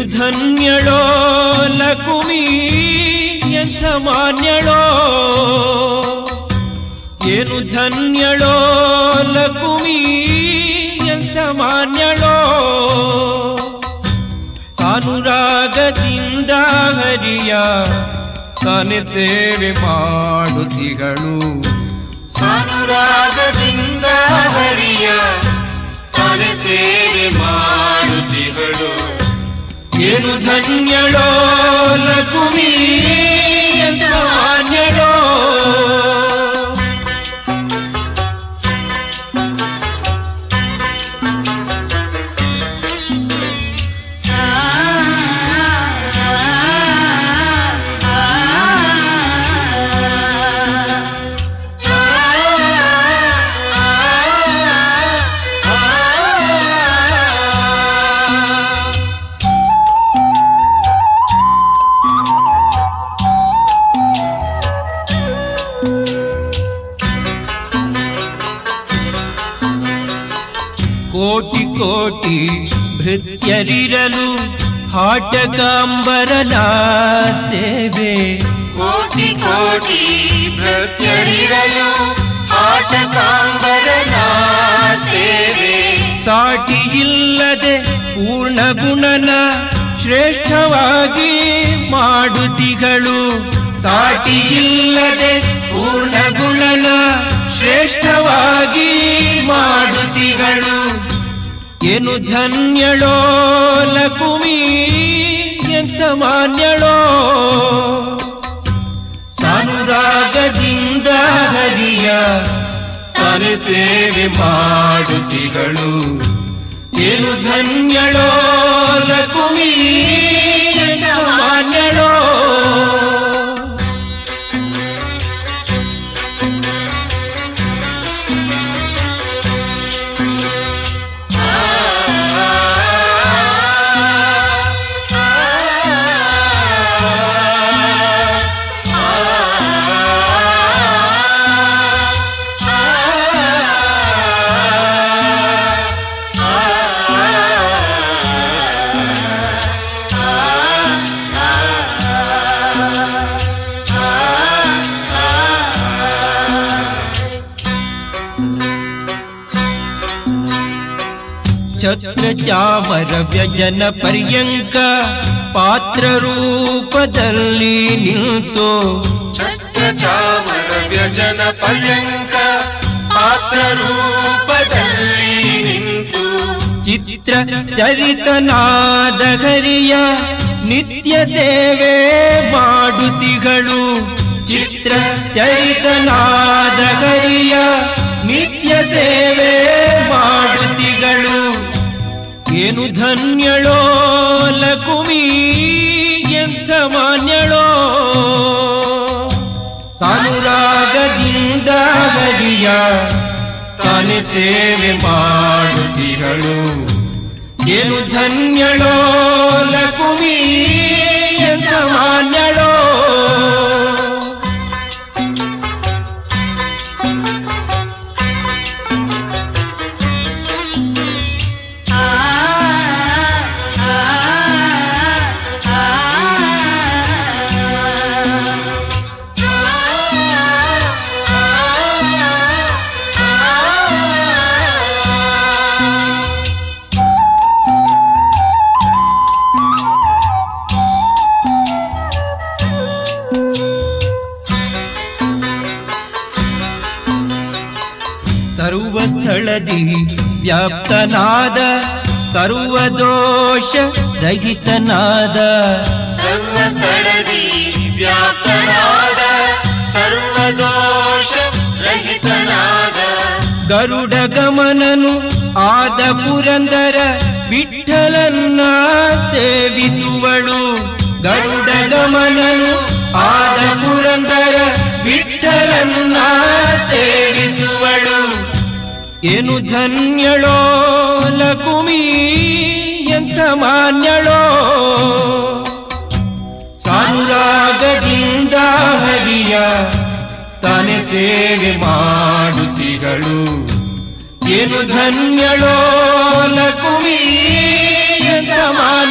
ಧನ್ಯಳೋ ಲಕುಮಿ ಎಂಥ ಮಾನ್ಯಳೋ ಏನು ಧನ್ಯಳೋ ಲಕುಮಿ ಎಂಥ ಮಾನ್ಯಳೋ ಸಾನುರಾಗದಿಂದ ಹರಿಯ ತಾನೆ ಸೇವೆ ಮಾಡುತ್ತಿಗಳು ಸಾನುರಾಗದಿಂದ ಹರಿಯ ತಾನೆ ಸೇವೆ ಮಾಡುತ್ತಿಗಳು ಏನು ಧನ್ಯಳೋ ಲಕುಮಿ ಎಂಥ ಮಾನ್ಯಳೋ ಕೋಟಿ ಕೋಟಿ ಭೃತ್ಯರಿರಲು ಹಾಟಕಾಂಬರನ ಸೇವೆ ಕೋಟಿ ಕೋಟಿ ಭೃತ್ಯರಿರಲು ಆಟಕಾಂಬರನ ಸೇವೆ ಸಾಟಿ ಇಲ್ಲದೆ ಪೂರ್ಣ ಗುಣನ ಶ್ರೇಷ್ಠವಾಗಿ ಮಾಡುತ್ತಿಗಳು ಸಾಟಿ ಇಲ್ಲದೆ ಪೂರ್ಣ ಗುಣನ ಶ್ರೇಷ್ಠವಾಗಿ ಮಾಡುತ್ತಿಗಳು ಏನು ಧನ್ಯಳೋ ಲಕುಮಿ ಎಂಥ ಮಾನ್ಯಳೋ ಸಾನುರಾಗದಿಂದ ಹರಿಯ ತಾನೆ ಸೇವೆ ಮಾಡುತ್ತಿಗಳು ಏನು ಧನ್ಯಳೋ ಲಕುಮಿ ಎಂಥ ಮಾನ್ಯಳೋ ಛತ್ರ ಚಾಮರ ವ್ಯಜನ ಪರ್ಯಂಕ ಪಾತ್ರ ರೂಪದಲ್ಲಿ ನಿಂತು ಛತ್ರ ಚಾಮರ ವ್ಯಜನ ಪರ್ಯಂಕ ಪಾತ್ರ ರೂಪದಲ್ಲಿ ನಿಂತು ಚಿತ್ರ ಚರಿತನಾದ ಹರಿಯ ನಿತ್ಯ ಸೇವೆ ಮಾಡುತ್ತಿಗಳು ಚಿತ್ರ ಚರಿತನಾದ ಹರಿಯ ನಿತ್ಯ ಸೇವೆ ಮಾಡುತ್ತಿಗಳು ಏನು ಧನ್ಯಳೋ ಲಕುಮಿ ಎಂಥ ಮಾನ್ಯಳೋ ಸಾನುರಾಗದಿಂದ ಹರಿಯ ತಾನೆ ಸೇವೆ ಮಾಡುತ್ತಿಗಳು ಏನು ಧನ್ಯಳೋ ಲಕುಮಿ ಎಂಥ ಮಾನ್ಯಳೋ ಸರ್ವಸ್ಥಳದಿ ವ್ಯಾಪ್ತನಾದ ಸರ್ವದೋಷ ರಹಿತನಾದ ಸರ್ವಸ್ಥಳದಿ ವ್ಯಾಪ್ತನಾದ ಸರ್ವದೋಷ ರಹಿತನಾದ ಗರುಡ ಗಮನನು ಆದ ಪುರಂದರ ವಿಠಲನ್ನ ಸೇವಿಸುವಳು ಗರುಡ ಗಮನನು ಆದ ಪುರಂದರ ವಿಠಲನ್ನ ಸೇವಿಸುವಳು ಏನು ಧನ್ಯಳೋ ಲಕುಮಿ ಎಂಥ ಮಾನ್ಯಳೋ ಸಾನುರಾಗದಿಂದ ಹರಿಯ ತಾನೆ ಸೇವೆ ಮಾಡುತ್ತಿಗಳು ಏನು ಧನ್ಯಳೋ ಲಕುಮಿ ಎಂಥ ಮಾನ್ಯಳೋ